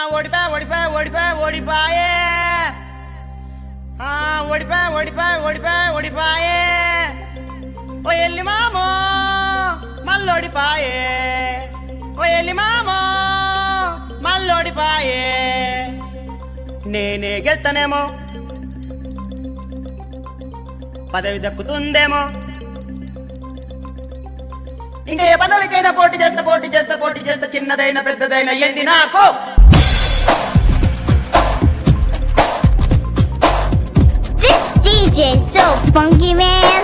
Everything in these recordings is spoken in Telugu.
ఓడిపా ఓడిపా ఓడిపా ఓడిపాయే ఆ, ఓడిపా ఓడిపా ఓడిపా ఓడిపాయే ఓ ఎల్లి మామో మళ్ళోడిపాయే ఓ ఎల్లి మామో మళ్ళోడిపాయే నేనే గెలుతానేమో పదవి దక్కుతుందేమో ఇంకా ఏ పదవికైనా పోటీ చేస్తా పోటీ చేస్తా పోటీ చేస్తా చిన్నదైనా పెద్దదైనా ఏంది నాకు This DJ is so funky, man.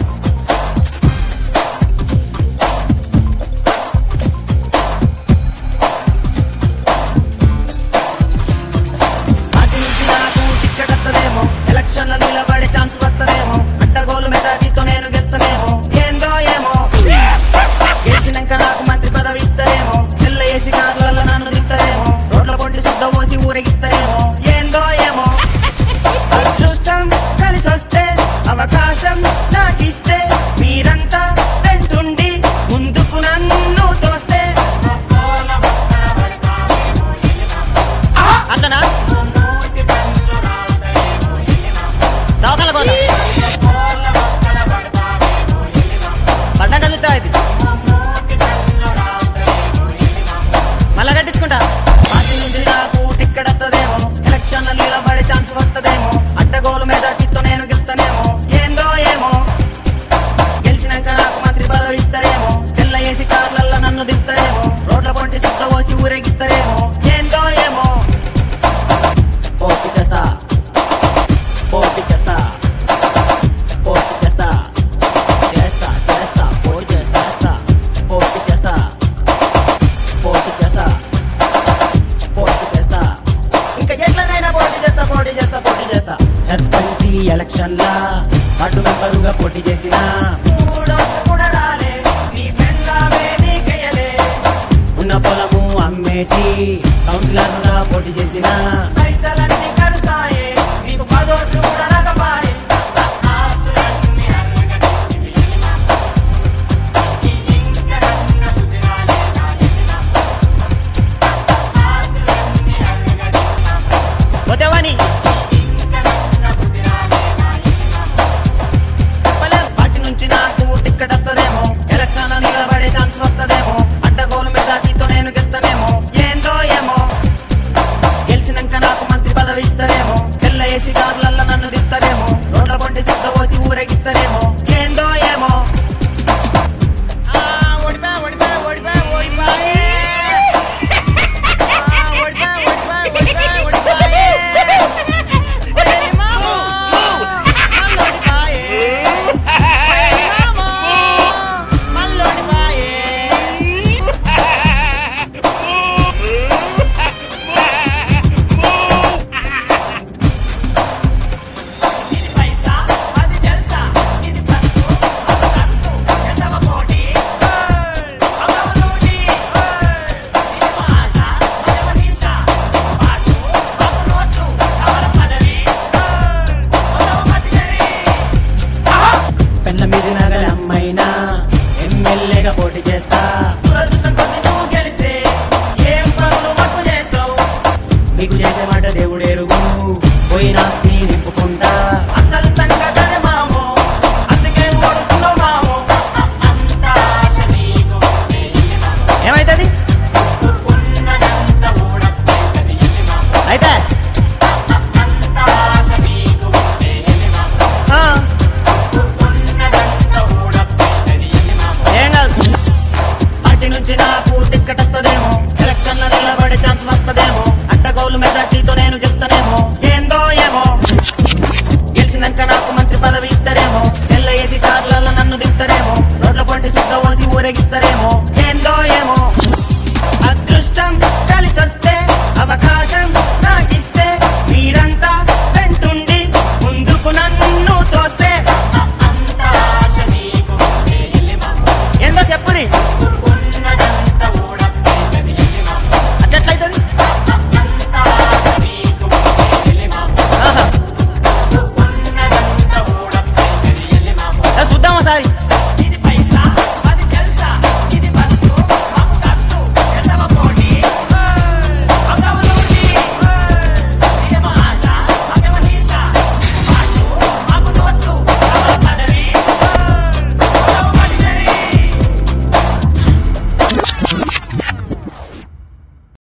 Party నుంచి నాకు టికెట్ వస్తదేమో ఎలక్షన్ లో నిలబడే ఛాన్స్ వస్తదేమో అట్టగోలు మెజార్టీతో నేను గెలుస్తానేమో ఏందో ఏమో గెలిచినాక నాకు మంత్రి పదవి ఇస్తారేమో తెల్ల ఏసి కార్లలో నన్ను తింటారేమో రోడ్ల పొంటి శుద్ధ పోసి ఊరేగిస్తారేమో ఏందో ఏమో అదృష్టం కలిసి వస్తే అవకాశం నాకిస్తే మీరంతా వెంటుండి ముందుకు నన్ను తోస్తే అట్లనా దవకాల పోతా పడ్డం కలుగుతా ఇది మళ్ళా కట్టించుకుంటా పార్టీ నుంచి నాకు టిక్కెట్ వస్తదేమో ఎలక్షన్ నిలబడే ఛాన్స్ వస్తదేమో అడ్డగోలు మీద టిత్తో నేను గెలుస్తానేమో ఏందో ఏమో గెలిచినాక నాకు మంత్రి పదవి ఇస్తారేమో తెల్ల ఏసి కార్లల్లో నన్ను దింతారేమో రోడ్ల పొంటి సుట్ట పోసి ఊరేగిస్తారేమో ఏందో ఏమో పోటీ చేస్తా పోటీ చేస్తా పోటీ చేస్తా చేస్తా చేస్తా పోటీ చేస్తా పోటీ చేస్తా పోటీ చేస్తా పోటీ చేస్తా ఇంకా ఎట్లనైనా పోటీ చేస్తా పోటీ చేస్తా పోటీ చేస్తా సర్పంచి ఎలక్షన్ లా అటు మెంబరుగా పోటీ చేసిన ఉన్న పొలము అమ్మేసి కౌన్సిలర్ గా పోటీ చేసిన పోతేవాని చెప్పలేం పార్టీ నుంచి నాకు టిక్కెట్ వస్తదేమో ఎలక్షన్ లో నిలబడే ఛాన్స్ వస్తదేమో అడ్డగోలు మెజార్టీతో నేను గెలుస్తానేమో ఏందో ఏమో గెలిచినాక నాకు మంత్రి పదవి ఇస్తారేమో తెల్ల ఏసి కార్లల్లో నన్ను తిస్తారేమో రోడ్ల పొంటి శుద్ధ పోసి ఊరేగిస్తారేమో ఏందో ఏమో ఆ, ఓడిపా, ఓడిపా, ఓడిపా, ఓడిపాయే. ఆ, ఓడిపా, ఓడిపా, ఓడిపా, ఓడిపాయే. ఓయ్ మామో, మళ్ళోడిపాయే. ఓయ్ మామో, మళ్ళోడిపాయే. పెళ్ళ మీద నగల అమ్మైనా ఎమ్మెల్యేగా పోటీ చేస్తా నీకు చేసే మాట దేవుడేరుగు పోయినా నింపుకుంటా అసలు సంగతనే మామో అందుకే ఓడుతున్నావు మామో అంతా ఆశ నీకు ఏమైతుంది ఉన్నదంత ఊడపోయింది అయితే అంత ఆశ నీకు ఆ, ఉన్నదంత ఊడపోయింది ఏం కాదు పార్టీ నుంచి నాకు టిక్కెట్ వస్తదేమో ఎలక్షన్ లో నిలబడే ఛాన్స్ వస్తదేమో